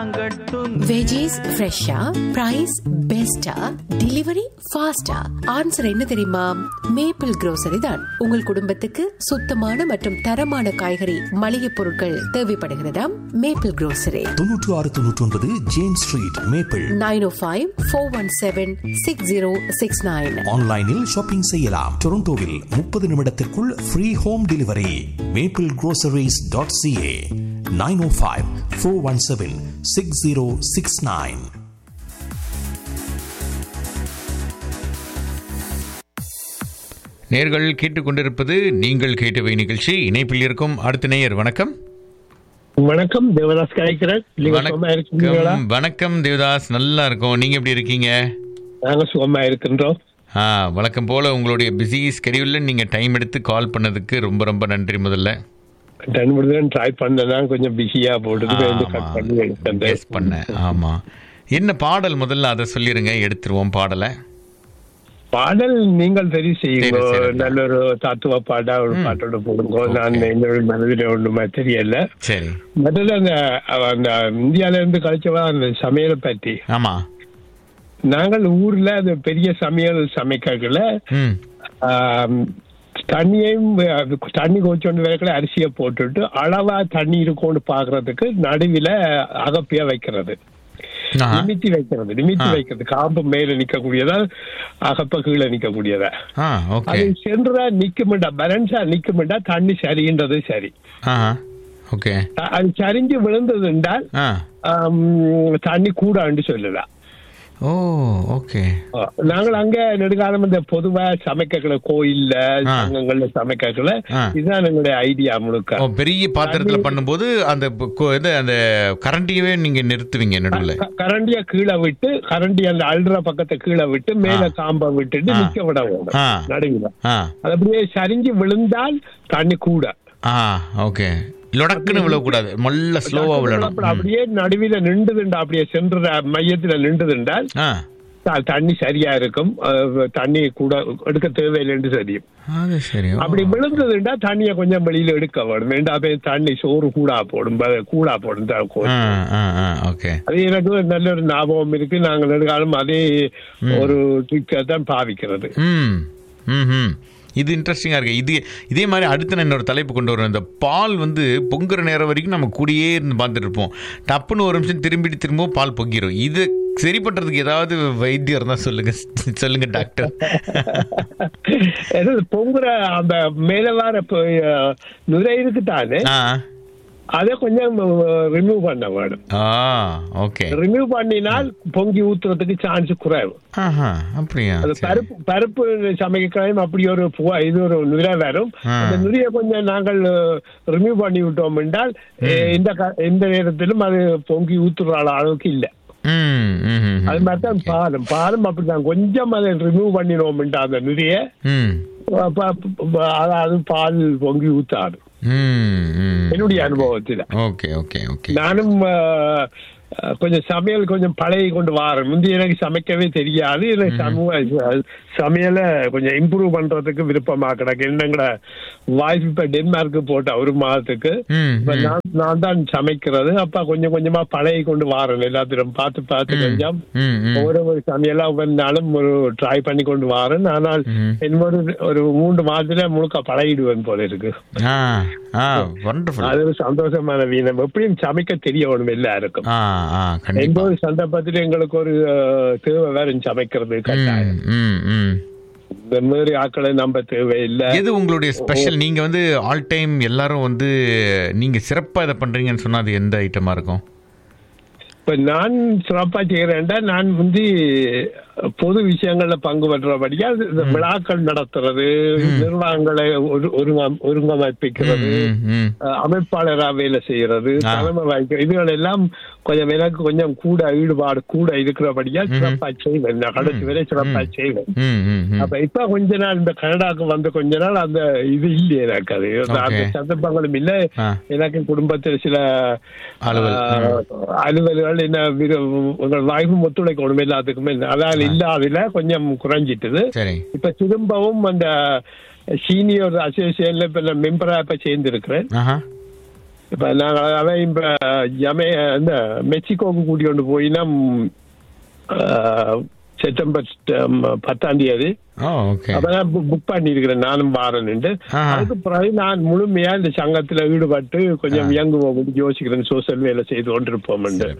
வாங்கட்டும் veggies ஃப்ரெஷ்ஷா price பெஸ்டா delivery ஃபாஸ்டா ஆன்சர் என்ன தெரியுமா மேப்பிள் grocery தான் உங்கள் குடும்பத்துக்கு சுத்தமான மற்றும் தரமான காய்கறி மளிகை பொருட்கள் தேவைப்படுகிறதா மேப்பிள் grocery தொன்னூற்று ஆறு தொன்னூற்றி ஒன்பது James street maple nine O five four one seven six zero six nine ஆன்லைனில் ஷாப்பிங் செய்யலாம் டொரண்டோவில் முப்பது நிமிடத்திற்குள் free home delivery maple groceries dot CA nine O five four one seven six zero six nine நேர்கள் கேட்டுக்கொண்டிருப்பது நீங்கள் கேட்டவை நிகழ்ச்சி இணைப்பில் இருக்கும் அடுத்த நேயர் வணக்கம் வணக்கம் தேவதாஸ் கலைக்கிறேன் நீங்க சுகமா இருக்கீங்களா வணக்கம் வணக்கம் தேவதாஸ் நல்லா இருக்கோம் நீங்க எப்படி இருக்கீங்க நாங்க சுகமா இருக்கின்றோம் ஆ வழக்கம் போல உங்களுடைய பிஸி ஸ்கெடியூல்ல நீங்க டைம் எடுத்து கால் பண்ணதுக்கு ரொம்ப ரொம்ப நன்றி முதல்ல டன் முடிதான் ட்ரை பண்ணதான் கொஞ்சம் பிஸியா போட்டுட்டு வந்து கட் பண்ணி எடுத்தேன் கெஸ் பண்ணேன் ஆமா என்ன பாடல் முதல்ல அதை சொல்லிருங்க எடுத்துருவோம் பாடலை பாடல் நீங்கள் தெரிவு செய்யுங்க சரி, சரி. நல்ல ஒரு தத்துவ பாடா ஒரு பாட்டோட போடுங்க நான் என்னோட மனதில் ஒண்ணுமே தெரியல சரி மற்றது அந்த அந்த இந்தியால இருந்து கழிச்சவா அந்த சமையலை பற்றி ஆமா நாங்கள் ஊர்ல அந்த பெரிய சமையல் சமைக்கல ம் ஆம், தண்ணியையும் அது தண்ணி கொஞ்சோண்டு வேலைக்குள்ள அரிசியை போட்டுட்டு அளவா தண்ணி இருக்கும்னு பாக்குறதுக்கு நடுவில அகப்பியா வைக்கிறது ஆஹா. நிமித்தி வைக்கிறது நிமித்தி ஆ. வைக்கிறது காம்பு மேல நிக்கக்கூடியதா அகப்ப கீழே நிக்கக்கூடியதா ஆ ஓகே அது சென்றா நிக்குமெண்டா பேலன்ஸா நிக்குமெண்டா தண்ணி சரின்றது சரி ஆஹா ஓகே அ- அது சரிஞ்சு விழுந்தது என்றால் ஆ ஆம், தண்ணி கூடாண்டு சொல்லலாம் ஓ ஓகே நாங்கள் அங்க நெடுகாலம் இந்த பொதுவா சமைக்கல கோயில்ல ஆ. சங்கங்கள்ல சமைக்கல ஆ. இதுதான் எங்களுடைய ஐடியா முழுக்க ஓ பெரிய பாத்திரத்துல பண்ணும்போது அந்த ப- கொ- இது அந்த கரண்டியவே நீங்க நிறுத்துவீங்க நடுவுல க- கரண்டிய கீழே விட்டு கரண்டி அந்த அல்ற பக்கத்தை கீழே விட்டு மேல ஆ. காம்ப விட்டுட்டு ஆ. நிக்க விட வேணும் ஆ. நடுவில் ஆ அது அப்படியே சரிஞ்சு விழுந்தால் தண்ணி கூட ஆ ஓகே லொடக்குன்னு விழக்கூடாது மல்ல ஸ்லோவா விழணும் அப்புறம் அப்படியே நடுவில நின்றுதுண்டா அப்படியே சென்ற மையத்துல நின்றுதுண்டால் ஆ த- தண்ணி சரியா இருக்கும் அஹ், தண்ணி கூட எடுக்க தேவையில்லைன்னு தெரியும் அது சரி ஓ. அப்படி விழுந்ததுண்டா தண்ணிய கொஞ்சம் வெளியில எடுக்க வேணும் வேண்டாம் போய் தண்ணி சோறு கூடா போடும் ப- கூடா போடும் த- கோ- ஆ ஆ ஆ ஓகே அது எனக்கு ஒரு நல்ல ஒரு ஞாபகம் இருக்கு நாங்கள் நெடுகாலம் அதே ஒரு ட்ரிக்கை தான் பாவிக்கிறது ம் ம் ம் இது இன்ட்ரெஸ்டிங்காக இருக்கு இது இதே மாதிரி அடுத்து நான் இன்னொரு தலைப்பு கொண்டு வருவேன் இந்த பால் வந்து பொங்குற நேரம் வரைக்கும் நம்ம கூடயே இருந்து பார்த்துட்டு இருப்போம் டப்புன்னு ஒரு நிமிஷம் திரும்பிட்டு திரும்பவும் பால் பொங்கிரும் இது சரி பண்றதுக்கு ஏதாவது வைத்தியம் இருந்தா சொல்லுங்க சொல்லுங்க டாக்டர் ஏதாவது பொங்குற அந்த மேல வர ப- அஹ், நுரை இருக்குதானே ஆ அதை கொஞ்சம் ரிமூவ் பண்ண வேணும் ஆ ஓகே ரிமூவ் பண்ணினால் பொங்கி ஊத்துறதுக்கு சான்ஸ் குறைவு ஆஹா அப்படியா அது சரி. பருப்பு பருப்பு சமைக்கலாம் அப்படி ஒரு புவா- இது ஒரு நுரை வரும் ஆ. அந்த நுரையை கொஞ்சம் நாங்கள் ரிமூவ் பண்ணி விட்டோம் என்றால் அஹ், இந்த க- எந்த நேரத்திலும் அது பொங்கி ஊத்துற அளவுக்கு இல்லை ம் ம், ம், அது மாதிரி தான் பாலும் பாலும் அப்படிதான் கொஞ்சம் அதை ரிமூவ் பண்ணினோம் என்றால் அந்த நுரைய ம் அப்ப- அப்ப- அதாவது பால் பொங்கி ஊத்தாது ம் ம் என்னுடைய அனுபவத்தில் ஓகே ஓகே ஓகே நானும் அஹ், அஹ், கொஞ்சம் சமையல் கொஞ்சம் பழகி கொண்டு வரேன் முந்தி எனக்கு சமைக்கவே தெரியாது எனக்கு சமூக சமையலை கொஞ்சம் இம்ப்ரூவ் பண்றதுக்கு விருப்பமா கிடக்கு என்னங்கட வாய்ஸ் இப்ப டென்மார்க்கு போட்ட ஒரு மாதத்துக்கு ம் இப்ப ம். நான் நான் தான் சமைக்கிறது அப்ப கொஞ்சம் கொஞ்சமா பழகி கொண்டு வரேன் எல்லாத்திலும் பார்த்து பார்த்து கொஞ்சம் ம் ம் ஒரு ஒரு சமையலா வந்தாலும் ஒரு ட்ரை பண்ணி கொண்டு வரேன் ஆனால் ம். இன்னொரு ஒரு மூன்று மாதத்துல முழுக்க பழகிடுவேன் போல இருக்கு ஆ ஆ வண்டர்ஃபுல் அது ஒரு சந்தோஷமான வீணம் எப்படியும் சமைக்க தெரிய வேணும் எல்லாருக்கும் ஆ ஆ கண்டிப்பா எந்த ஒரு சந்தர்ப்பத்திலும் எங்களுக்கு ஒரு அஹ், தேவை வேற சமைக்கிறது கட்டாயம் ம் ம் ம் இந்த மாதிரி ஆட்களை நம்ப தேவையில்லை எது உங்களுடைய ஸ்பெஷல் நீங்க வந்து ஆல் டைம் எல்லாரும் வந்து நீங்க சிறப்பா இதை பண்றீங்கன்னு சொன்னா அது எந்த ஐட்டமா இருக்கும் இப்ப நான் சிறப்பா செய்யறேன்டா நான் வந்து பொது விஷயங்கள்ல பங்கு பெற்றபடியா இந்த விழாக்கள் நடத்துறது நிர்வாகங்களை ஒரு- ஒருங்க- ஒருங்கமைப்பிக்கிறது ம், ம். அஹ், அமைப்பாளரா வேலை செய்யறது ஆ. தலைமை வாய்க்க இதுகள் எல்லாம் கொஞ்சம் எனக்கு கொஞ்சம் கூட ஈடுபாடு கூட இருக்கிறபடியா சிறப்பா செய்வேன் நான் கடைசி வரை சிறப்பா செய்வேன் ம், ம், ம். அப்ப இப்ப கொஞ்ச நாள் இந்த கனடாக்கு வந்த கொஞ்ச நாள் அந்த இது இல்லையே எனக்கு அது அந்த Okay. சந்தர்ப்பங்களும் இல்ல ஆ. எனக்கு குடும்பத்தில் சில அலுவல், ஆ, அலுவல்கள் என்ன விரு- உங்கள் வாய்ப்பு ஒத்துழைக்கணும் எல்லாத்துக்குமே அதான் இல்லாததுல கொஞ்சம் குறைஞ்சிட்டது சரி இப்ப திரும்பவும் அந்த சீனியர் அசோசியேஷன்ல இப்ப மெம்பரா இப்ப சேர்ந்திருக்கிறேன் ஆஹா இப்ப நாங்க அவன் இப்ப ஜமே இந்த மெக்சிகோக்கு கூட்டி கொண்டு போயினா செப்டம்பர் ம், பத்தாம் தேதி ஓ ஓகே அப்பதான் புக் பண்ணிருக்கிறேன் நானும் வாரேன்ட்டு ஆஹா. அதுக்கு பிறகு நான் முழுமையா இந்த சங்கத்துல ஈடுபட்டு கொஞ்சம் இயங்குவோம் யோசிக்கிறேன் சோசியல் வேலை செய்து கொண்டிருப்போம்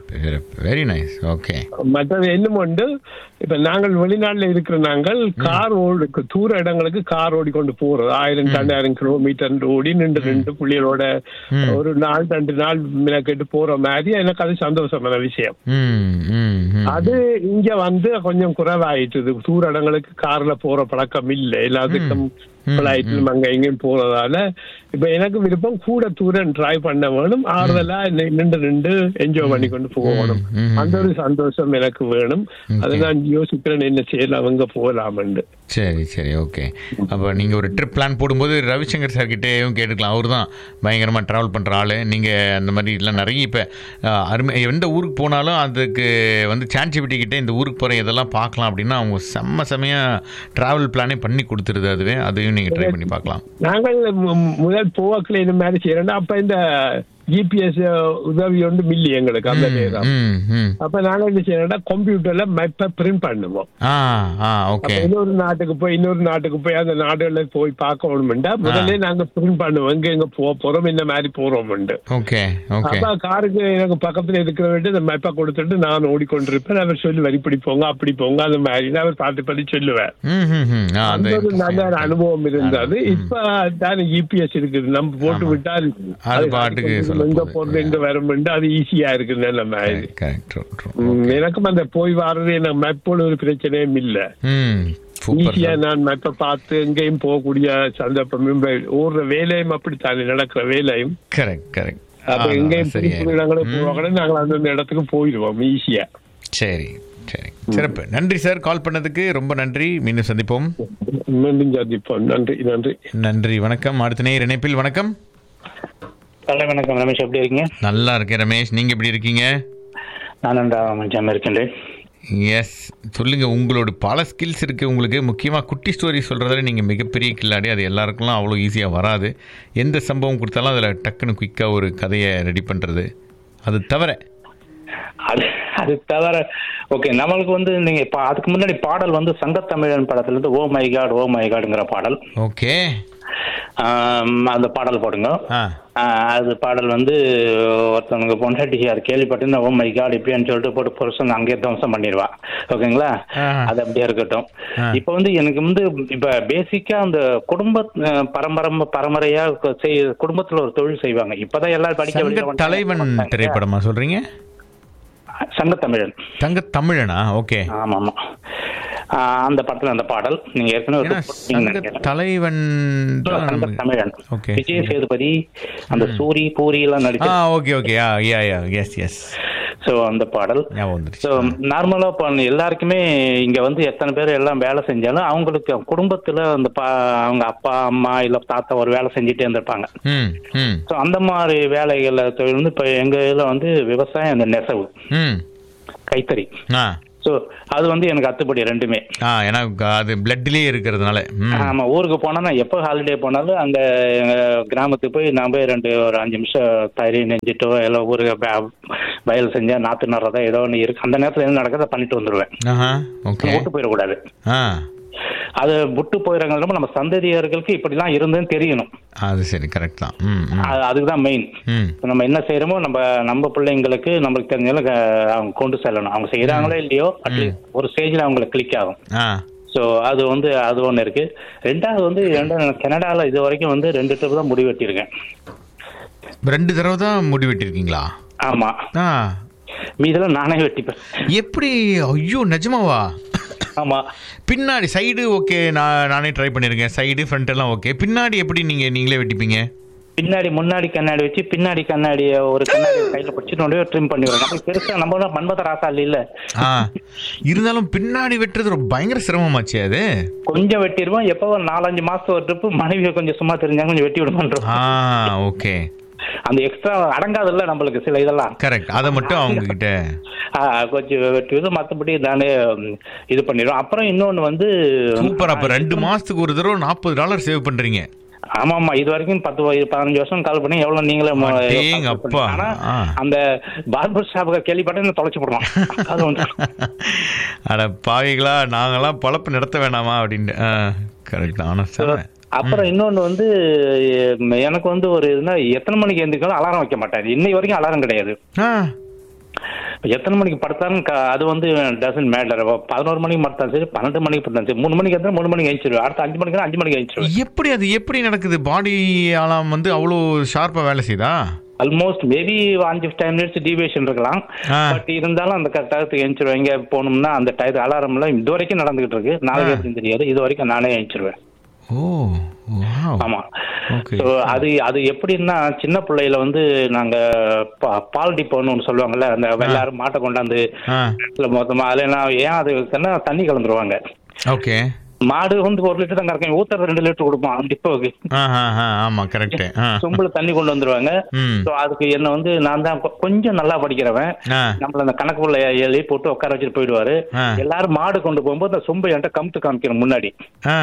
வெரி நைஸ் ஓகே மற்றது இன்னும் உண்டு இப்ப நாங்கள் வெளிநாட்டுல இருக்கிற நாங்கள் கார் ஓடு தூர இடங்களுக்கு கார் ஓடி கொண்டு போறது ஆயிரம் ரெண்டாயிரம் கிலோமீட்டர் ஓடி நின்று நின்று புள்ளிகளோட ஒரு நாள் ரெண்டு நாள் மினக்கெட்டு போற மாதிரி எனக்கு அது சந்தோஷமான விஷயம் ம் ம் ம். அது இங்க வந்து கொஞ்சம் குறைவாயிட்டுது தூர இடங்களுக்கு கார்ல போற பழக்கம் இல்லை எல்லாத்துக்கும் பிளைட்ல அங்க எங்கேயும் போறதால இப்ப எனக்கு விருப்பம் கூட தூரம் டிரைவ் பண்ண வேணும் ஆறுதலா நி- நின்று நின்று என்ஜாய் பண்ணி கொண்டு போகணும் ம், ம். அந்த ஒரு சந்தோஷம் எனக்கு வேணும் அதை நான் யோசிக்கிறேன் என்ன செய்யலாம் அங்க போகலாம்னு சரி சரி ஓகே அப்போ நீங்கள் ஒரு ட்ரிப் பிளான் போடும்போது ரவிசங்கர் சார் கிட்டேயும் கேட்டுக்கலாம் அவர் தான் பயங்கரமாக ட்ராவல் பண்ணுற ஆள் நீங்கள் அந்த மாதிரி எல்லாம் நிறைய இப்போ அருமை எந்த ஊருக்கு போனாலும் அதுக்கு வந்து சான்சிபிட்டி கிட்டே இந்த ஊருக்கு போகிற இதெல்லாம் பார்க்கலாம் அப்படின்னா அவங்க செம்ம செம்மையாக ட்ராவல் பிளானே பண்ணி கொடுத்துருது அதுவே அதையும் நீங்கள் ட்ரை பண்ணி பார்க்கலாம் நாங்கள் மு- முதல் போவாக்கில் இந்த மாதிரி செய்யறோம் அப்ப இந்த ஜிபிஎஸ் உதவி ஒன்று மில்லி எங்களுக்கு அந்த நேரம் ம் ம் அப்ப நாங்க என்ன செய்யறோம்னா கம்ப்யூட்டர்ல மேப்பை பிரிண்ட் பண்ணுவோம் ஆ ஆ அப்ப ஓகே இன்னொரு நாட்டுக்கு போய் இன்னொரு நாட்டுக்கு போய் அந்த நாடுகள்ல போய் பார்க்கணும்டா முதல்ல நாங்க பிரிண்ட் பண்ணுவோம் எங்க எங்க போக போறோம் இந்த மாதிரி போறோம்ண்டு ஓகே ஓகே அப்ப காருக்கு எனக்கு பக்கத்துல இருக்கிற வேண்டிய இந்த மேப்பை கொடுத்துட்டு நான் ஓடிக்கொண்டிருப்பேன் அவர் சொல்லி இப்படி போங்க அப்படி போங்க அந்த மாதிரி நான் அவர் பார்த்து பண்ணி சொல்லுவேன் ம் ம் ம் ஆ அந்த அந்த ஒரு நல்ல ஒரு அனுபவம் இருந்தது இப்ப தான் ஜிபிஎஸ் இருக்குது நம்ம போட்டு விட்டால் அது பாட்டுக்கு காட்டிக் சொல்ல எங்க போகுது. போறது எங்க வரும் அது ஈஸியா இருக்கு நல்ல மாதிரி கரெக்ட் ட்ரூ ட்ரூ ம், எனக்கும் அந்த போய் வர்றது எனக்கு மேப்போட ஒரு பிரச்சனையும் இல்ல ம் சூப்பர் ஈஸியா நான் மேப்பை பார்த்து எங்கேயும் போகக்கூடிய சந்தர்ப்பமும் ஓடுற வேலையும் அப்படித்தானே நடக்கிற வேலையும் கரெக்ட் கரெக்ட் அப்ப எங்கேயும் புது சரியா புது இடங்களுக்கு போவாங்க நாங்கள் அந்த இடத்துக்கு போயிடுவோம் ஈஸியா சரி சரி சிறப்பு நன்றி சார் கால் பண்ணதுக்கு ரொம்ப நன்றி மீண்டும் சந்திப்போம் மீண்டும் சந்திப்போம் நன்றி நன்றி நன்றி வணக்கம் அடுத்த நேர் இணைப்பில் வணக்கம் காலை வணக்கம் ரமேஷ் எப்படி இருக்கீங்க நல்லா இருக்கேன் ரமேஷ் நீங்க எப்படி இருக்கீங்க நான் நன்றா மஞ்சாம இருக்கின்றேன் எஸ் சொல்லுங்க உங்களோட பல ஸ்கில்ஸ் இருக்கு உங்களுக்கு முக்கியமா குட்டி ஸ்டோரி சொல்றதுல நீங்க மிகப்பெரிய கில்லாடி அது எல்லாருக்கும்லாம் அவ்வளோ ஈஸியா வராது எந்த சம்பவம் கொடுத்தாலும் அதுல டக்குன்னு குயிக்கா ஒரு கதையை ரெடி பண்றது அது தவிர அது அது தவிர ஓகே நம்மளுக்கு வந்து நீங்க இப்ப அதுக்கு முன்னாடி பாடல் வந்து சங்கத்தமிழன் படத்துல இருந்து oh my god oh my காடுங்கிற பாடல் ஓகே ஆம், அந்த பாடல் போடுங்க ஆ ஆ, அது பாடல் வந்து ஒருத்தவங்க பொண்டாட்டி அது கேள்விப்பட்டு ஓ மை காட் இப்படின்னு சொல்லிட்டு போட்டு புருஷன் அங்கேயே துவம்சம் பண்ணிடுவா ஓகேங்களா ஆ. அது அப்படியே இருக்கட்டும் ஆ. இப்ப வந்து எனக்கு வந்து இப்ப பேசிக்கா அந்த குடும்ப அஹ், பரம்பரம் பரம்பரையா செய் குடும்பத்துல ஒரு தொழில் செய்வாங்க இப்பதான் எல்லாரும் படிக்க வெளியில சங்க வந்துட்டாங்க. தலைவன் திரைப்படமா சொல்றீங்க சங்கத்தமிழன் தங்க தமிழனா ஓகே ஆமா ஆமா ஆஹ் அந்த படத்துல அந்த பாடல் நீங்க ஏற்கனவே ஒரு ஏன்னா போட்டீங்கன்னு சங்க நினைக்கிறேன். தலைவன் சங்க தமிழன் ஓகே விஜய் சேதுபதி அந்த சூரி பூரி எல்லாம் ஆ நடிச்சு okay okay yeah yeah yeah yes yes so அந்த பாடல் ஞாபகம் வந்துருச்சு ஸோ நார்மலா இப்போ எல்லாருக்குமே இங்க வந்து எத்தனை பேர் எல்லாம் வேலை செஞ்சாலும் அவங்களுக்கு குடும்பத்துல அந்த பா அவங்க அப்பா அம்மா இல்ல தாத்தா ஒரு வேலை செஞ்சுட்டே இருந்திருப்பாங்க ம் ம் ஸோ அந்த மாதிரி வேலைகளை தொழில் வந்து இப்போ எங்க இதுல வந்து விவசாயம் அந்த நெசவு ம் கைத்தறி ஆ ஸோ அது வந்து எனக்கு அத்துப்படி ரெண்டுமே ஆ ஏன்னா அது பிளட்லேயே இருக்கிறதுனால ம் ஆமா ஊருக்கு போனா நான் எப்போ ஹாலிடே போனாலும் அங்க எங்க கிராமத்துக்கு போய் நான் போய் ரெண்டு ஒரு அஞ்சு நிமிஷம் தறி நெஞ்சிட்டோ எல்லாம் ஊருக்கு ப- வயல் செஞ்சா நாத்து நடுறதா ஏதோ ஒன்று இருக்கு அந்த நேரத்துல என்ன நடக்குதோ பண்ணிட்டு வந்துருவேன் ஆஹா ஓகே விட்டு போயிடக்கூடாது ஆ அது விட்டு போயிடறதுனால நம்ம சந்ததியர்களுக்கு இப்படிலாம் இருந்துன்னு தெரியணும் அது சரி கரெக்ட் தான் ம் ம் அது- அதுதான் மெயின் ம் நம்ம என்ன செய்யறோமோ நம்ம நம்ம பிள்ளைங்களுக்கு நம்மளுக்கு தெரிஞ்சாலும் க- அவங்க கொண்டு செல்லணும் அவங்க செய்யறாங்களோ இல்லையோ அட்லீஸ்ட் ஒரு ஸ்டேஜ்ல அவங்களுக்கு கிளிக் ஆகும் ஆ ஸோ அது வந்து அது ஒன்று இருக்கு ரெண்டாவது வந்து ரெண்டாவது கனடாவில் இது வரைக்கும் வந்து ரெண்டு ட்ரிப் தான் முடி வெட்டியிருக்கேன் ரெண்டு தடவை தான் முடி வெட்டியிருக்கீங்களா ஆமா ஆ மீதெல்லாம் நானே வெட்டிப்பேன் எப்படி ஐயோ நிஜமாவா ஆமா பின்னாடி சைடு ஓகே நான் நானே ட்ரை பண்ணியிருக்கேன் சைடு ஃப்ரண்ட் எல்லாம் ஓகே பின்னாடி எப்படி நீங்கள் நீங்களே வெட்டிப்பீங்க பின்னாடி முன்னாடி கண்ணாடி வச்சு பின்னாடி கண்ணாடிய ஒரு கண்ணாடி கையில பிடிச்சிட்டு கொண்டு போய் ட்ரிம் பண்ணி விடுறேன் நமக்கு பெருசா நம்ம தான் மன்மத ராசா இல்ல ஆ இருந்தாலும் பின்னாடி வெட்டுறது ரொம்ப பயங்கர சிரமமாச்சே அது கொஞ்சம் வெட்டிடுவோம் எப்போ ஒரு நாலஞ்சு மாசம் ஒரு ட்ரிப் மனைவியை கொஞ்சம் சும்மா தெரிஞ்சாங்க கொஞ்சம் வெட்டி விடுமான்றோம் ஆ ஓகே அந்த எக்ஸ்ட்ரா அடங்காதுல்ல நம்மளுக்கு சில இதெல்லாம் கரெக்ட் அதை மட்டும் அவங்க கிட்ட ஆ, கொஞ்சம் வெட்டி விடு மற்றபடி நானே ம், இது பண்ணிடுவோம் அப்புறம் இன்னொன்னு வந்து சூப்பர் அப்ப ரெண்டு மாசத்துக்கு ஒரு தடவை நாற்பது டாலர் சேவ் பண்றீங்க ஆமா ஆமா இது வரைக்கும் பத்து வ- பதினஞ்சு வருஷம் கால் பண்ணி எவ்வளவு நீங்களே ம- அடேங்க அப்பா. ஆனா ஆ. அந்த பார்பர் ஷாப்புக்கு கேள்விப்பட்டேன் தொலைச்சு போடுவான் அது வந்து அட பாவிகளா நாங்கெல்லாம் பொழப்பு நடத்த வேணாமா அப்படின்னு கரெக்ட் ஆனால் சார் அப்புறம் இன்னொன்னு வந்து எ- எனக்கு வந்து ஒரு இதுனா எத்தனை மணிக்கு எந்திரிக்கணும் அலாரம் வைக்க மாட்டேன் இன்னை வரைக்கும் அலாரம் கிடையாது ஆ எத்தனை மணிக்கு படுத்தாலும் க- அது வந்து டசன் மேட்டர் பதினோரு மணிக்கு படுத்தாலும் சரி பன்னெண்டு மணிக்கு படுத்தாலும் சரி மூணு மணிக்கு இருந்தால் மூணு மணிக்கு எழுச்சிருவேன் அடுத்த அஞ்சு மணிக்கு அஞ்சு மணிக்கு எழுச்சிருவேன் எப்படி அது எப்படி நடக்குது பாடி ஆலாம் வந்து அவ்வளோ ஷார்ப்பாக வேலை செய்தா ஆல்மோஸ்ட் மேபி அஞ்சு டென் மினிட்ஸ் டிவியேஷன் இருக்கலாம் ஆ. பட் இருந்தாலும் அந்த டயத்துக்கு எழுந்திருவேன் எங்க போகணும்னா அந்த டயத்து அலாரம்லாம் இது வரைக்கும் நடந்துகிட்டு இருக்கு நாளைக்கு எப்படின்னு தெரியாது இது வரைக்கும் நானே எழுந்திருவேன் ஓ வாவ் ஆமா ஓகே ஸோ அது அது எப்படின்னா சின்ன பிள்ளையில வந்து நாங்க பா- பால் டிப்போன்னு ஒன்று சொல்லுவாங்கல்ல அந்த எல்லாரும் மாட்டை கொண்டாந்து ஆ இல்ல மொத்தமா அதுல நான் ஏன் அது என்ன தண்ணி கலந்துருவாங்க ஓகே மாடு வந்து ஒரு லிட்டர் தான் கறக்கும் ஊத்துறது ரெண்டு லிட்டர் கொடுப்பான் டிப்போவுக்கு ஆ ஆ ஆ ஆமாம் கரெக்டு ஆ சொம்புல தண்ணி கொண்டு வந்துருவாங்க ம் ஸோ அதுக்கு என்ன வந்து நான் தான் கொ- கொஞ்சம் நல்லா படிக்கிறவன் ஆ நம்மள அந்த கணக்குள்ள எழுதி போட்டு உட்கார வச்சுட்டு போயிடுவாரு ஆ. எல்லாரும் மாடு கொண்டு போகும்போது அந்த சொம்பை என்கிட்ட கமுத்து காமிக்கணும் முன்னாடி ஆ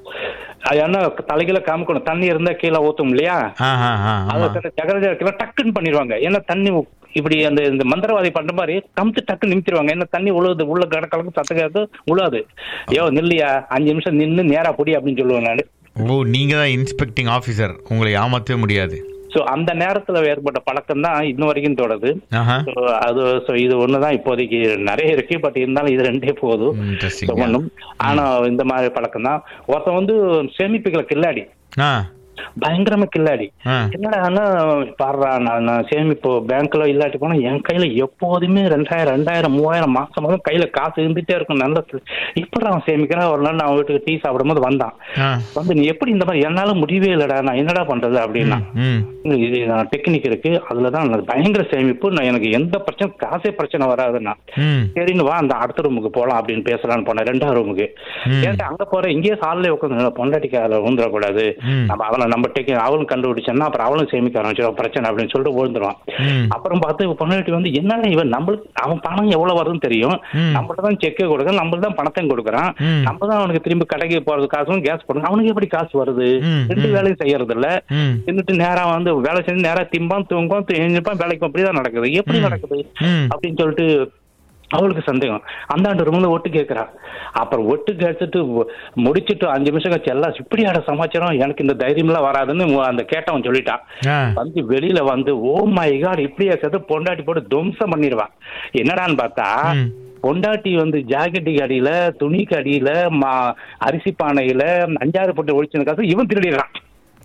அது என்ன தலைகீழ காமிக்கணும் தண்ணி இருந்தா கீழே ஊத்தும் இல்லையா ஆ ஆ ஆ அதை ஆமாம் ஜகரஜா இருக்கலாம் டக்குன்னு பண்ணிடுவாங்க ஏன்னா தண்ணி உ- இப்படி அந்த இந்த மந்திரவாதி பண்ற மாதிரி கமுத்து டக்கு நிமித்திடுவாங்க என்ன தண்ணி உழுவுது உள்ள கடக்கலக்கு சத்தக்காது உழாது ஐயோ நில்லையா அஞ்சு நிமிஷம் நின்னு நேரா பொடி அப்படின்னு சொல்லுவேன் நான் ஓ நீங்கள் தான் இன்ஸ்பெக்டிங் ஆஃபீஸர் உங்களை ஏமாற்றவே முடியாது ஸோ அந்த நேரத்துல ஏற்பட்ட பழக்கம் தான் இன்ன வரைக்கும் தொடருது ஆஹா So, அது ஸோ இது ஒன்று தான் இப்போதைக்கு நிறைய இருக்கு பட் இருந்தாலும் இது ரெண்டே போதும் Interesting, So, ஒண்ணும். ஆனா இந்த மாதிரி பழக்கம் தான் ஒருத்தன் வந்து சேமிப்புகளை கில்லாடி ஆ பயங்கரமா கில்லாடி ஆ என்னடா பாடுறா நான் நான் சேமிப்பு பேங்க்ல இல்லாட்டி போனா என் கையில எப்போதுமே ரெண்டாயிரம் ரெண்டாயிரம் மூவாயிரம் மாசம் மாதம் கையில காசு இருந்துட்டே இருக்கும் நல்ல இப்படி அவன் சேமிக்கிறான் ஒரு நாள் நான் வீட்டுக்கு டீ சாப்பிடும்போது வந்தான் ஆ வந்து நீ எப்படி இந்த மாதிரி என்னால முடியவே இல்லடா நான் என்னடா பண்றது அப்படின்னா ம் இது டெக்னிக் இருக்கு அதுல தான் எனக்கு பயங்கர சேமிப்பு நான் எனக்கு எந்த பிரச்சனை காசே பிரச்சனை வராதுன்னா ம் சரின்னு வா அந்த அடுத்த ரூமுக்கு போலாம் அப்படின்னு பேசலாம்னு போனேன் ரெண்டாவது ரூமுக்கு ம். ஏன்டா அங்க போறேன் இங்கேயே சாலிலே உட்காந்து பொண்டாட்டிக்கு அதில் ஊந்துடக்கூடாது ம். நம்ம அவளை நம்ம டெக் அவளும் கண்டுபிடிச்சோன்னா அப்புறம் அவளும் சேமிக்க ஆரம்பிச்சிடும் பிரச்சனை அப்படின்னு சொல்லிட்டு விழுந்துருவான் ம். அப்புறம் பார்த்து இவன் பொண்டாட்டி வந்து என்னடா இவன் நம்மளுக்கு அவன் பணம் எவ்வளவு வருதுன்னு தெரியும் ம். நம்மள்ட்ட தான் செக்கே கொடுக்குறான் நம்மள்ட்ட தான் பணத்தையும் கொடுக்குறான் ம். நம்ம தான் அவனுக்கு திரும்பி கடைக்கு போறது காசும் கேஸ் போடுறோம் அவனுக்கு எப்படி காசு வருது ம், ரெண்டு ம். வேலையும் செய்யறது இல்ல ம் தின்னுட்டு நேரா வந்து வேலை செஞ்சு நேரா திம்பான் தூங்கும் எழுந்திருப்பான் வேலைக்கு அப்படிதான் நடக்குது எப்படி ம். நடக்குது ம். அப்படின்னு சொல்லிட்டு அவளுக்கு சந்தேகம் அந்தாண்டு ரூம்ல ஒட்டு கேட்கிறா அப்புறம் ஒட்டு கேட்டுட்டு மு- முடிச்சிட்டு அஞ்சு நிமிஷம் கழிச்சு எல்லாம் இப்படியாட சமாச்சாரம் எனக்கு இந்த தைரியம்லாம் வராதுன்னு மு- அந்த கேட்டவன் சொல்லிட்டான் ஆ வந்து வெளியில வந்து ஓ மை காட் இப்படியா சேர்த்து பொண்டாட்டி போட்டு துவம்சம் பண்ணிடுவான் என்னடான்னு பார்த்தா ம். பொண்டாட்டி வந்து ஜாக்கெட்டுக்கு அடியில துணிக்கு அடியில மா அரிசி பானையில அஞ்சாறு போட்டு ஒழிச்சது காசு இவன் திருடிடுறான்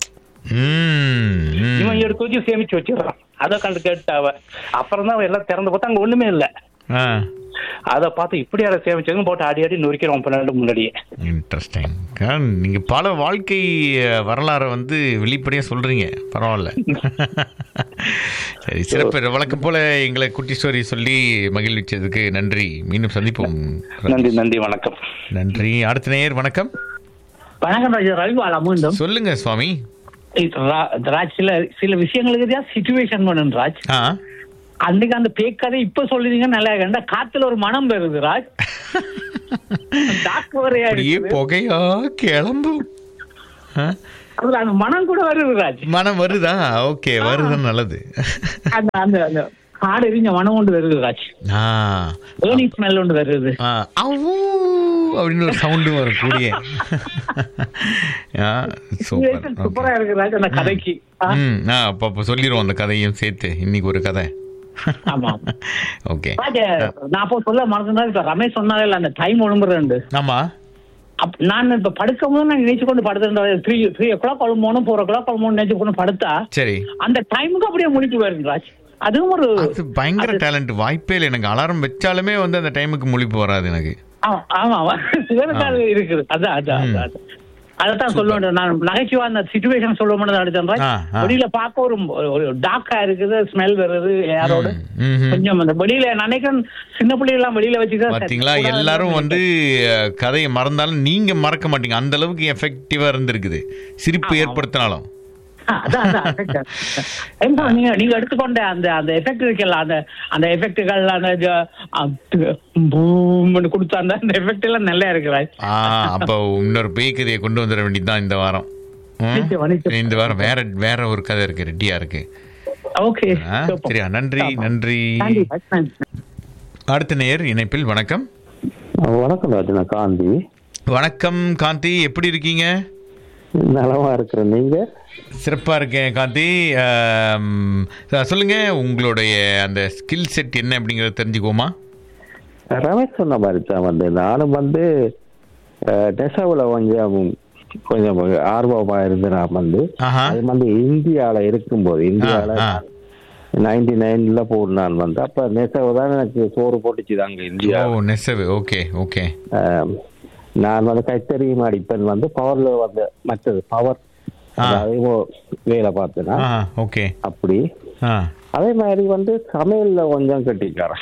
ம் ம். இவன் எடுத்து வச்சு சேமிச்சு வச்சிடறான் அதை கண்டு கேட்டு அவ அப்புறம் தான் எல்லாம் திறந்து பார்த்தா அங்க ஒண்ணுமே இல்ல ஆ அதை பார்த்து இப்படி அதை சேமிச்சதும் போட்டு அடி அடி நொறுக்கிறோம் பன்னெண்டு முன்னாடியே இன்ட்ரெஸ்டிங் நீங்கள் பல வாழ்க்கை அஹ், வரலாறை வந்து வெளிப்படையாக சொல்கிறீங்க பரவாயில்ல சரி சிறப்பு வழக்கம் போல் எங்களை குட்டி ஸ்டோரி சொல்லி மகிழ்விச்சதுக்கு நன்றி மீண்டும் சந்திப்போம் நன்றி நன்றி வணக்கம் நன்றி அடுத்த நேயர் வணக்கம் வணக்கம் ராஜா ரவிபாலா மீண்டும் சொல்லுங்க சுவாமி இது ரா- ராஜ் சில சில விஷயங்களுக்கு தான் சிச்சுவேஷன் பண்ணும் ராஜ் ஆ அன்னைக்கு அந்த பேக்கதை இப்ப சொல்லுறீங்க நல்லா கண்டா காத்துல ஒரு மனம் வருது ராஜ் டாக்டர் வரையா அப்படியே இருக்குது. புகையா கிளம்பும் ஆ? அதுல அந்த மனம் கூட வருது ராஜ் மனம் வருதா ஓகே வருதுன்னு நல்லது அந்த அந்த அந்த காடு எரிஞ்ச மனம் கொண்டு வருது ராஜ் ஆ ஏர்னிங் ஸ்மெல் கொண்டு வருது ஆ, அவ்வூ அப்படின்னு ஒரு சவுண்டு வரும் கூடிய சூப்பர் சூப்பரா இருக்கு ராஜ் அந்த கதைக்கு ஆ, ம் ஆ அப்போ அப்போ சொல்லிடுவோம் அந்த கதையும் சேர்த்து இன்னைக்கு ஒரு கதை ஆமா ஓகே ராஜ் நான் அப்போ சொல்ல மறந்துதான் இப்ப ரமேஷ் சொன்னாலே அந்த டைம் ஒழுங்குறது ஆமா அப்- நான் இப்ப படுக்கும் போது நான் நினைச்சு கொண்டு படுத்திருந்தேன் த்ரீ த்ரீ ஓ கிளாக் குழம்பு ஃபோர் ஓ கிளாக் குழம்பு நினைச்சு கொண்டு படுத்தா சரி அந்த டைமுக்கு அப்படியே முடிச்சு போயிருங்க ராஜ் அதுவும் ஒரு அது பயங்கர அது- டேலண்ட் வாய்ப்பே இல்லை எனக்கு அலாரம் வச்சாலுமே வந்து அந்த டைமுக்கு முழிப்பு வராது எனக்கு ஆமா, ஆமா ஆமா. சிலருக்கு அது இருக்குது அதான் அதான் ம். அதான், அதான் அதைத்தான் சொல்லுவேன் நான் நகைச்சுவா அந்த சுச்சுவேஷன் சொல்ல மாட்டேன் அடிச்சேன் ஆ, ஆ. வெளியில பார்க்க ஒரு ஒரு டாக்கா இருக்குது ஸ்மெல் வருது யாரோட ம், ம். கொஞ்சம் அந்த வெளியில நினைக்கிறேன் சின்ன பிள்ளைகள் வெளியில வச்சுதான் பாத்தீங்களா எல்லாரும் வந்து அஹ், கதையை மறந்தாலும் நீங்க மறக்க மாட்டீங்க அந்த அளவுக்கு எஃபெக்டிவா இருந்திருக்குது சிரிப்பு ஏற்படுத்தினாலும் அதான் அதான் effect. என்ன நீங்க நீங்க எடுத்துக்கொண்ட அந்த அந்த எஃபெக்ட் இருக்குல்ல அந்த அந்த எஃபெக்டுகள் அந்த ஜ- அ- பூம்னு கொடுத்த அந்த அந்த எஃபெக்ட் எல்லாம் நல்லா இருக்கு ராஜ் ஆ அப்போ இன்னொரு பேய் கதையை கொண்டு வந்துட வேண்டியதுதான் இந்த வாரம் ம்? நிச்சயமா, நிச்சயமா. இந்த வாரம் வேற வேற ஒரு கதை இருக்கு ரெட்டியா இருக்கு ஓகே ஆ, சரியா நன்றி நன்றி அடுத்த நேர் இணைப்பில் வணக்கம் வணக்கம் ராஜனா காந்தி வணக்கம் காந்தி எப்படி இருக்கீங்க நலமா இருக்கிறேன் நீங்க சிறப்பா இருக்கேன் காந்தி ஆம், சொல்லுங்க உங்களுடைய அந்த ஸ்கில் செட் என்ன அப்படிங்கறத தெரிஞ்சுக்கோமா ரமேஷ் சொன்ன மாதிரி தான் வந்து நானும் வந்து டெசாவில் கொஞ்சம் கொஞ்சம் ஆர்வமா இருந்து நான் வந்து ஆஹா அது வந்து இந்தியால இருக்கும்போது இந்தியால ஆ. நைன்டி நைன்ல போடு நான் வந்து அப்ப நெசவு தான் எனக்கு சோறு போட்டுச்சு அங்க இந்தியா ஓ நெசவு ஓகே ஓகே ஆம், நான் வந்து கைத்தறியும் அடிப்பேன் வந்து பவர்ல வந்து மற்றது பவர் ஆ. அதையும் வேலை பார்த்தேன்னா ஆ ஓகே அப்படி ஆ அதே மாதிரி வந்து சமையல்ல கொஞ்சம் கட்டிக்காரன்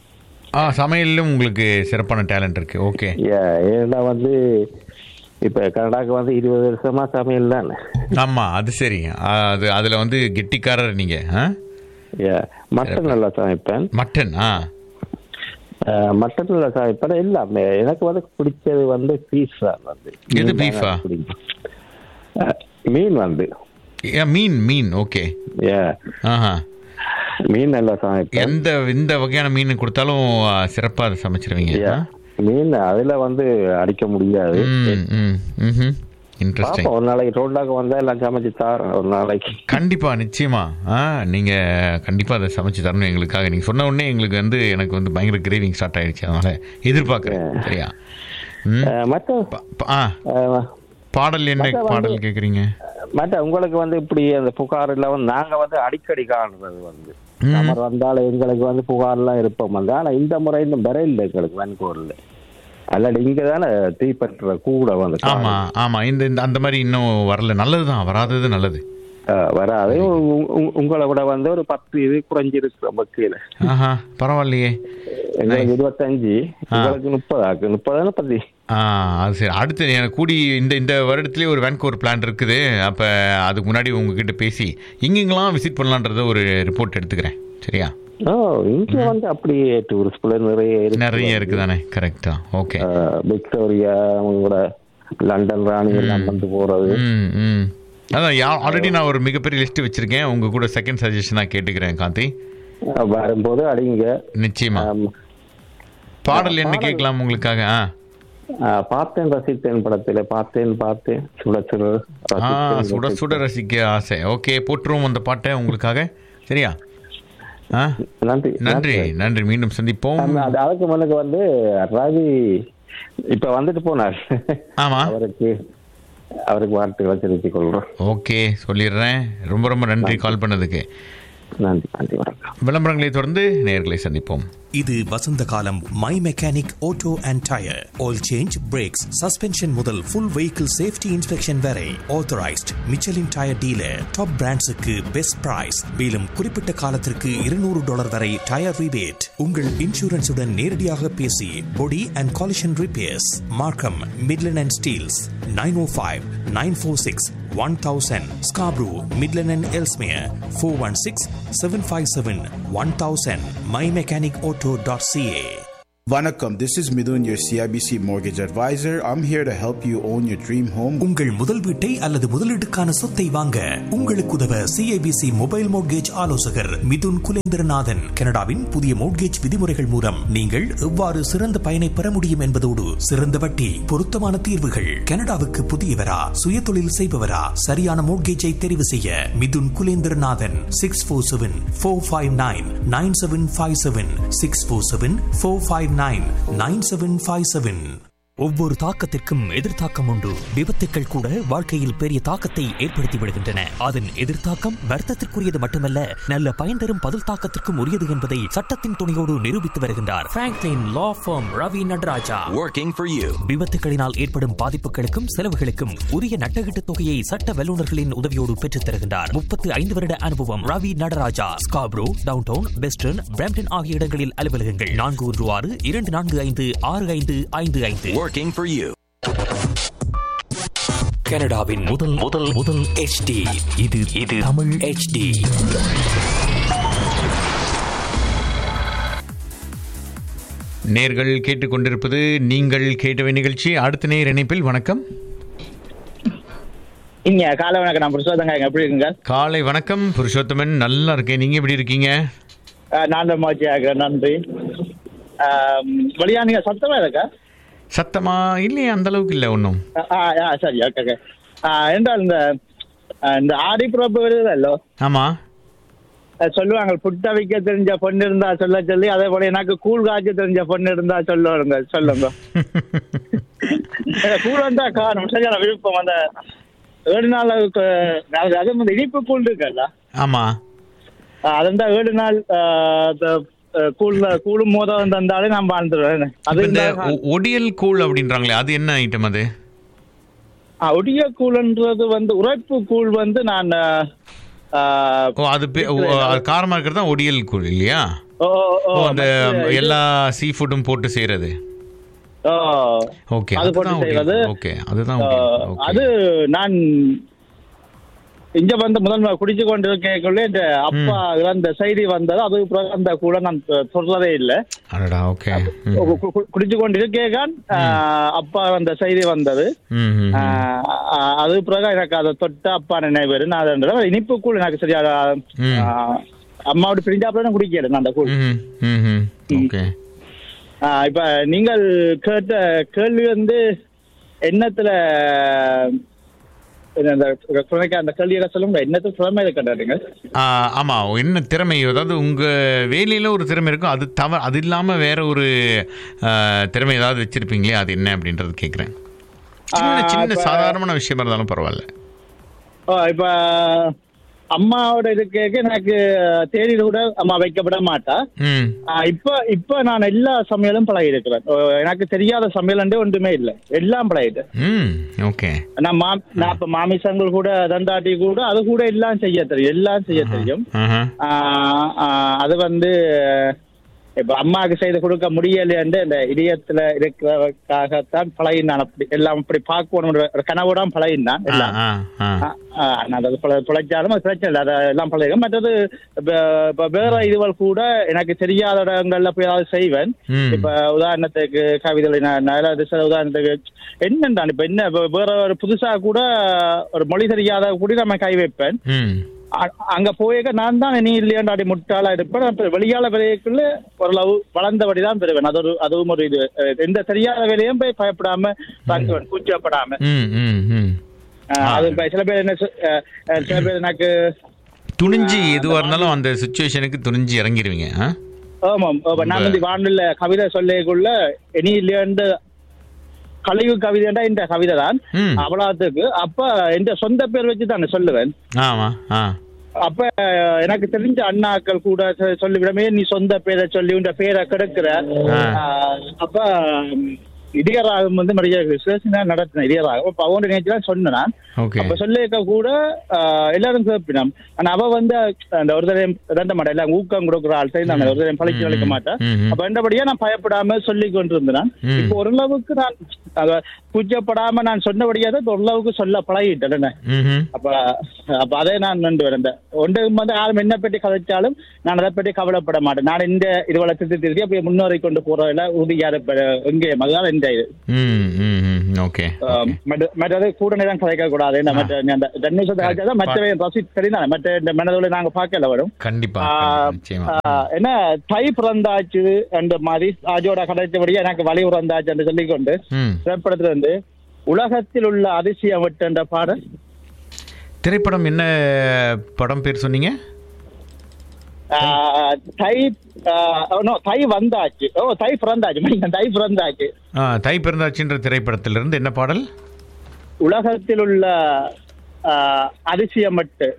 ஆ சமையல்லும் உங்களுக்கு சிறப்பான டேலண்ட் இருக்கு ஓகே ஏ- ஏன்னா வந்து இப்ப கனடாக்கு வந்து இருபது வருஷமா சமையல் தானே ஆமா அது சரி ஆ, அது அதுல வந்து கெட்டிக்காரர் நீங்க ஆ? ஏ, மட்டன் நல்லா சமைப்பேன் மட்டன் ஆ அஹ், மட்டன் நல்லா சமைப்பேன் எல்லாமே எனக்கு வந்து பிடிச்சது வந்து பீஸ் தான் வந்து எது மீன் தான் beef-ஆ? எனக்கு பிடிக்கும். அஹ், மீன் வந்து ஏ, மீன் மீன் ஓகே ஏ ஆஹா மீன் நல்லா சமைப்பேன் எந்த இந்த வகையான மீன் கொடுத்தாலும் ஆ, சிறப்பா அதை சமைச்சிருவீங்க ஏ, ஆ? மீன் அதுல வந்து அடிக்க முடியாது ம் ம் ம்ஹும். இன்ட்ரெஸ்டிங் பாப்போம் ஒரு நாளைக்கு ரோட்லாக்கு வந்தா எல்லாம் சமைச்சு தாரேன் ஒரு நாளைக்கு கண்டிப்பா நிச்சயமா ஆ நீங்க கண்டிப்பா அதை சமைச்சு தரணும் எங்களுக்காக நீங்க சொன்ன உடனே எங்களுக்கு வந்து எனக்கு வந்து பயங்கர கிரேவிங் ஸ்டார்ட் ஆயிடுச்சு அதனால எதிர்பார்க்கறேன் சரியா ம். அஹ், மற்ற ப- ப- ஆ அஹ், பாடல் என்ன மத்த வந்து- பாடல் கேக்குறீங்க மற்ற உங்களுக்கு வந்து இப்படி அந்த புகார் எல்லாம் வந்து நாங்க வந்து அடிக்கடி காணுறது வந்து ம். சமர் வந்தாலும் எங்களுக்கு வந்து புகார்லாம் இருப்போம் வந்து ஆனா இந்த முறை இந்த முறை இல்லை எங்களுக்கு வென்கூர்ல அல்லாடி இங்க தானே தீப்பற்ற கூட வந்து ஆமா ஆமா இந்த இந்த அந்த மாதிரி இன்னும் வரல நல்லதுதான் வராதது நல்லது அஹ், வராது உ- உ- உங்களை விட வந்து ஒரு பத்து இது குறைஞ்சிருக்கு ரொம்ப கீழே ஆஹா பரவாயில்லையே எங்களுக்கு இருபத்தஞ்சு உங்களுக்கு முப்பதாக்கு முப்பதான பத்தி ஆ அது சரி அடுத்து எனக்கு கூடி இந்த இந்த வருடத்துலேயே ஒரு வேன்கோர் பிளான் இருக்குது அப்போ அதுக்கு முன்னாடி உங்ககிட்ட பேசி எங்கெங்கெல்லாம் விசிட் பண்ணலான்றத ஒரு ரிப்போர்ட் எடுத்துக்கிறேன் சரியா ஓ இங்க வந்து அப்படியே டூரிஸ்ட் பிள்ளை நிறைய இருக்கு நிறைய இருக்குதானே கரெக்டா ஓகே அஹ், விக்டோரியா உங்களோட லண்டன் ராணி எல்லாம் வந்து போறது ம் ம் அதான் ஆல்ரெடி நான் ஒரு மிகப்பெரிய லிஸ்ட் வச்சிருக்கேன் உங்க கூட செகண்ட் சஜஷனாக கேட்டுக்கிறேன் காந்தி அஹ், வரும்போது அடிங்க நிச்சயமா ஆம். பாடல் என்ன கேட்கலாம் உங்களுக்காக ஆ ஆஹ் பார்த்தேன் ரசித்தேன் படத்துல பார்த்தேன் பார்த்தேன் சுட சுட ஆ ரசித்தேன், சுட சுட ரசிக்க ஆசை ஓகே போட்டுருவோம் அந்த பாட்டை உங்களுக்காக சரியா ஆ நன்றி நன்றி நன்றி மீண்டும் சந்திப்போம் ஆமா, அது அதுக்கு முன்னுக்கு வந்து ரவி இப்ப வந்துட்டு போனார் ஆமா அவருக்கு அவருக்கு வாழ்த்துக்களை தெரிவித்துக் கொள்றோம் ஓகே சொல்லிடுறேன் ரொம்ப ரொம்ப நன்றி கால் பண்ணதுக்கு நன்றி நன்றி வணக்கம் விளம்பரங்களை தொடர்ந்து நேர்களை சந்திப்போம் இது வசந்த காலம் my mechanic auto and tyre oil change brakes suspension முதல் ஃபுல் வெஹிக்கிள் சேஃப்டி இன்ஸ்பெக்ஷன் வரை authorised Michelin tyre dealer top பிராண்ட்ஸுக்கு பெஸ்ட் பிரைஸ் மேலும் குறிப்பிட்ட காலத்திற்கு இருநூறு டாலர் வரை டயர் ரிபேட் உங்கள் இன்சூரன்ஸுடன் நேரடியாக பேசி body and collision repairs Markham Midland and Steeles nine O five nine four six one thousand Scarborough Midland and Ellesmere four one six seven five seven one thousand my mechanic auto dot CA Vanakkam, this is Midun, your CIBC mortgage advisor. I'm here to help you own your dream home. உங்கள் முதல் வீட்டை அல்லது முதலீட்டுக்கான சொத்தை வாங்க உங்களுக்கு உதவ CIBC mobile mortgage ஆலோசகர் மிதுன் குலேந்திரநாதன் கனடாவின் புதிய மோட்கேஜ் விதிமுறைகள் மூலம் நீங்கள் எவ்வாறு சிறந்த பயனை பெற முடியும் என்பதோடு சிறந்த வட்டி பொருத்தமான தீர்வுகள் கனடாவுக்கு புதியவரா சுயதொழில் செய்பவரா சரியான மோட்கேஜை தெரிவு செய்ய Mithun Kulendranathan six four seven four five nine nine seven five seven six four seven four five nine nine seven five seven ஒவ்வொரு தாக்கத்திற்கும் எதிர்த்தாக்கம் உண்டு விபத்துக்கள் கூட வாழ்க்கையில் பெரிய தாக்கத்தை ஏற்படுத்தி விடுகின்றன அதன் எதிர்த்தாக்கம் வர்த்தத்திற்குரியது மட்டுமல்ல நல்ல பயன் தரும் பதில் தாக்கத்திற்கும் உரியது என்பதை சட்டத்தின் துணையோடு நிரூபித்து வருகின்றார் Franklin law firm Ravi Nadarajah Working for you. விபத்துகளினால் ஏற்படும் பாதிப்புகளுக்கும் செலவுகளுக்கும் உரிய நட்டகீட்டு தொகையை சட்ட வல்லுநர்களின் உதவியோடு பெற்றுத் தருகின்றார் முப்பத்து ஐந்து வருட அனுபவம் Ravi Nadarajah Scarborough downtown western Brampton ஆகிய இடங்களில் அலுவலகங்கள் நான்கு ஒன்று ஆறு இரண்டு நான்கு ஐந்து ஆறு ஐந்து ஐந்து ஐந்து Working for you. கனடாவின் முதல் முதல் முதல் HD இது இது தமிழ் HD நேர்கள் கேட்டுக்கொண்டிருப்பது நீங்கள் கேட்டவை நிகழ்ச்சி அடுத்த நேர் இணைப்பில் வணக்கம் இங்க காலை வணக்கம் நான் புருஷோத்தங்க எப்படி இருக்குங்க காலை வணக்கம் புருஷோத்தமன் நல்லா இருக்கேன் நீங்க எப்படி இருக்கீங்க அஹ், நான் தான் மகிழ்ச்சியா இருக்கிறேன் நன்றி ஆம், வழியா நீங்க சத்தமா இருக்கா சத்தமா இல்லையே அந்த அளவுக்கு இல்லை ஒன்றும் அஹ், ஆ, ஆ, சரி ஓகே ஓகே ஆஹ், என்றால் இந்த அஹ், இந்த ஆடி பிறப்பு வருதல்லோ ஆமா அஹ், சொல்லுவாங்க புட்ட வைக்க தெரிஞ்ச பொண்ணு இருந்தா சொல்ல சொல்லி அதே போல எனக்கு கூழ் காய்ச்ச தெரிஞ்ச பொண்ணு இருந்தா சொல்லுவாங்க சொல்லுங்க எனக்கு கூழ் வந்தா காணும் சரியான விருப்பம் அந்த ஏழு நாள் அதுக்கு, அது அது வந்து இனிப்பு கூழ் இருக்குல்ல ஆமா அது வந்து ஏழு நாள் ஆஹ், the, ஆஹ், கூழ்ல கூழும் மோதம் தந்தாலே நான் வாழ்ந்துருவேன் அது இப்ப இந்த இருந்தா- ஒ- ஒடியல் கூழ் அப்படின்றாங்களே அது என்ன ஐட்டம் அது ஆ, ஒடிய கூழ்ன்றது வந்து உரைப்பு கூழ் வந்து நான் ஆஹ், ஓ அது பே- ஓ, அது காரமா இருக்கிறது தான் ஒடியல் கூழ் இல்லையா ஓ, ஓ, ஓ, ஓ அந்த மற்ற இது- எல்லா சீ ஃபுட்டும் போட்டு செய்யறது ஓ, ஓகே அது போட்டு அதுதான் செய்வது ஒடியல் ஓகே அதுதான் ஆ, ஒடியல். ஓகே. அது நான் இங்க வந்து முதல் முறை குடிச்சு கொண்டு இருக்கக்குள்ள இந்த அப்பா இறந்த செய்தி வந்தது அது பிறகு அந்த கூட நான் சொல்றதே இல்லை அடடா ஓகே ம். கு- கு- குடிச்சு கொண்டு இருக்கேன் அப்பா அந்த செய்தி வந்தது ம், ம், ம். ஆஹ் ஆஹ் அது பிறகு எனக்கு அதை தொட்ட அப்பா நினைவு நான் அதை இனிப்பு கூழ் எனக்கு சரியா ம். ஆஹ் அம்மாவோட பிரிஞ்சாப்புல நான் குடிக்கிறேன் நான் அந்த கூழ் ம், ம், ம். ஓகே ஆஹ் இப்ப நீங்கள் கேட்ட கேள்வி வந்து எண்ணத்துல என்ன அந்த துணைக்கு அந்த கேள்வியில சொல்லுங்க எண்ணத்துல திறமை இருக்கின்றீங்க ஆ, ஆமா என்ன திறமை அதாவது உங்க வேலையில ஒரு திறமை இருக்கும் அது தவ அது இல்லாம வேற ஒரு ஆ, திறமை ஏதாவது வச்சிருப்பீங்களே அது என்ன அப்படின்றது கேக்குறேன் சின்ன ஆ, சின்ன இப்ப- சாதாரணமான விஷயமா இருந்தாலும் பரவாயில்ல இப்ப அம்மாவோட இது கேட்க எனக்கு தேதியில கூட அம்மா வைக்கப்பட மாட்டா ம் ஆஹ் இப்ப இப்ப நான் எல்லா சமையலும் பழகி இருக்கிறேன் எனக்கு தெரியாத சமையல் ஒன்றுமே இல்லை எல்லாம் பழகிட்டேன் ம் ஓகே நான் மா நான் இப்ப மாமிசங்கள் கூட தந்தாட்டி கூட அது கூட எல்லாம் செய்ய தெரியும் எல்லாம் செய்ய தெரியும் ஆஹா. ஆஹ் ஆஹ் அது வந்து இப்ப அம்மாவுக்கு செய்து கொடுக்க முடியலைன்னு இந்த இதயத்துல இருக்கிறதுக்காகத்தான் பழகினான் அப்படி எல்லாம் அப்படி பார்க்கணும் ஒரு கனவுடன் பழகினான் ஆ, எல்லாம் ஆ, ஆ. ஆ, ஆ, நான் அது பிழை- பிழைச்சாலும் அது பிரச்சனை இல்லை அதெல்லாம் பழகும் மற்றது இப்ப இப்ப வேற இதுவள் கூட எனக்கு தெரியாத இடங்கள்ல போய் ஏதாவது செய்வேன் ம். இப்ப உதாரணத்துக்கு கவிதை நான் நான் ஏதாவது சில உதாரணத்துக்கு என்னன்றான் இப்ப என்ன இப்ப வேற ஒரு புதுசா கூட ஒரு மொழி தெரியாத கூட நம்ம கை வைப்பேன் ம் அ- அங்க போயிருக்க நான் தான் நீ இல்லையாண்டாடி முட்டாளா இருப்பேன் அப்ப வெளியால விலைக்குள்ள ஓரளவு வளர்ந்தபடி தான் பெறுவேன் அது ஒரு அதுவும் ஒரு இது அஹ் எந்த தெரியாத வேலையும் போய் பயப்படாம தாக்குவேன் கூச்சப்படாம ம் ம் ம் அஹ் அது இப்ப சில பேர் என்ன சொ- அஹ் அஹ் சில பேர் எனக்கு துணிஞ்சு எதுவா இருந்தாலும் அந்த சுச்சுவேஷனுக்கு துணிஞ்சு இறங்கிடுவீங்க ஆ? ஆமாம் அப்ப நான் வந்து வானில கவிதை சொல்லிக்குள்ள இனி இல்லையாண்டு கழிவு கவிதைண்டா இந்த கவிதை தான் ம். அவ்வளவுக்கு அப்ப எந்த சொந்த பேர் வச்சு தான் சொல்லுவேன் ஆமா ஆ அப்ப அஹ், எனக்கு தெரிஞ்ச அண்ணாக்கள் கூட சொ- சொல்லிவிடமே நீ சொந்த பேரை சொல்லி உண்ட பேரை கெடுக்கிற ஆ. அஹ், அப்ப உம், இடியராகம் வந்து நிறைய விசேஷனா நடத்தின இடியராகம் அப்ப அவன் நேற்று தான் சொன்னான் ஓகே அப்ப சொல்லியிருக்க கூட ஆஹ், எல்லாரும் கேப்பினோம் ஆனா அவ வந்து அந்த ஒரு தடவை ரெண்ட மாட்டா எல்லாம் ஊக்கம் கொடுக்குற ஆள் சரி நான் ஒரு தடவை பழிச்சு வளைக்க மாட்டேன் ம், ம். அப்ப ரெண்டபடியா நான் பயப்படாம சொல்லி கொண்டிருந்தேன் ம். இப்போ ஓரளவுக்கு நான் அத கூச்சப்படாம நான் சொன்னபடியா தான் ஓரளவுக்கு சொல்ல பழகிட்டேன் ம் அப்ப அப்ப அதே நான் நண்டு வரேன் ஒன்று வந்து யாரும் என்ன பற்றி கதைச்சாலும் நான் அதை பற்றி கவலைப்பட மாட்டேன் நான் இந்த இது வளர்த்து திருத்தி அப்படியே முன்னேறி கொண்டு போறதுல உறுதியா இருப்பேன் எங்கே அதுதான் இந்த இது ம் ம் ம் ஓகே ஆஹ் மற்ற- மற்றது கூட நேரம் கதைக்க கூடாது இந்த மற்ற அந்த தன்னிசத்தை கதைச்சா மற்றவை ரசி தெரிந்தானே மற்ற இந்த மனதோட நாங்க பார்க்கல வரும் கண்டிப்பா ஆஹ் நிச்சயமா ஆஹ் என்ன தை பிறந்தாச்சு என்ற மாதிரி ராஜோட கதைச்சபடியா எனக்கு வழி பிறந்தாச்சு என்று சொல்லிக்கொண்டு ம் திரைப்படத்துல இருந்து உலகத்தில் உள்ள அதிசயம் விட்டு என்ற பாடல் திரைப்படம் என்ன படம் பேர் சொன்னீங்க ஆஹ் தை ஆஹ் no, தை வந்தாச்சு ஓ தை பிறந்தாச்சு மன்னிக்கணும், தை பிறந்தாச்சு ஆ, தை பிறந்தாச்சுன்ற திரைப்படத்திலிருந்து என்ன பாடல் உலகத்தில் உள்ள ஆஹ் அதிசயம் விட்டு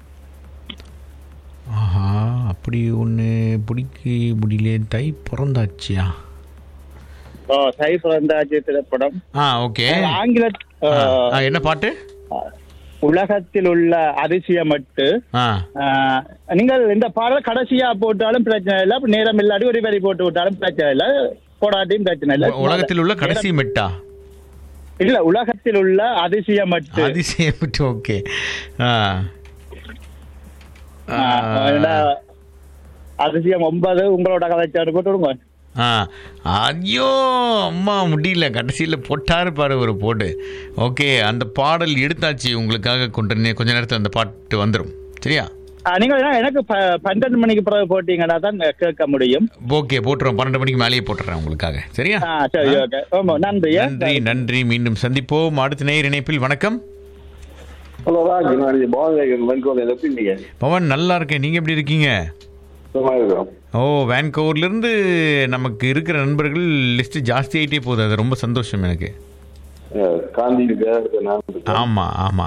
ஆஹா அப்படி ஒன்று பிடிக்க முடியல தை பிறந்தாச்சியா ஓ தை பிறந்தாச்சு திரைப்படம் ஆ ஓகே ஆங்கில ஆ, ஆஹ், ஆ, என்ன பாட்டு உலகத்தில் உள்ள அதிசயம் விட்டு ஆ ஆஹ், நீங்கள் இந்த பாடல் கடைசியா போட்டாலும் பிரச்சனை இல்லை அப்ப நேரம் இல்லாட்டி ஒரு வரி போட்டு விட்டாலும் பிரச்சனை இல்லை போடாட்டியும் பிரச்சனை இல்லை உ- உலகத்தில் உள்ள கடைசி மெட்டா இல்ல உலகத்தில் உள்ள அதிசயம் மட்டும் அதிசயம் ஓகே ஆ ஆ. அதிசயம் ஒன்பது உங்களோட கதைச்சாரு போட்டு விடுங்க ஆ ஐயோ அம்மா முடியல கடைசியில் போட்டாரு பாரு ஒரு போட்டு ஓகே அந்த பாடல் எடுத்தாச்சு உங்களுக்காக கொண்டு வந்து கொஞ்ச நேரத்தில் அந்த பாட்டு வந்துடும் சரியா ஆ, நீங்க என்ன- எனக்கு ப- பன்னெண்டு மணிக்கு பிறகு போட்டீங்கன்னா தான் கேட்க முடியும் ஓகே போட்டுறோம் பன்னெண்டு மணிக்கு மேலேயே போட்டுறேன் உங்களுக்காக சரியா ஆ சரி ஓகே ஆமா நன்றி நன்றி நன்றி மீண்டும் சந்திப்போம் அடுத்த நேர் இணைப்பில் வணக்கம் ஹலோ ராஜ் நான் பாவன் வெங்கோல எப்படி நீங்க பவன் நல்லா இருக்கேன் நீங்க எப்படி இருக்கீங்க சும்மா இருக்கிறோம் ஓ வேன்கோவர்ல இருந்து நமக்கு இருக்கிற நண்பர்கள் லிஸ்ட் ஜாஸ்தி ஆயிட்டே போகுது அது ரொம்ப சந்தோஷம் எனக்கு காந்தி இருக்கு நான் ஆமா ஆமா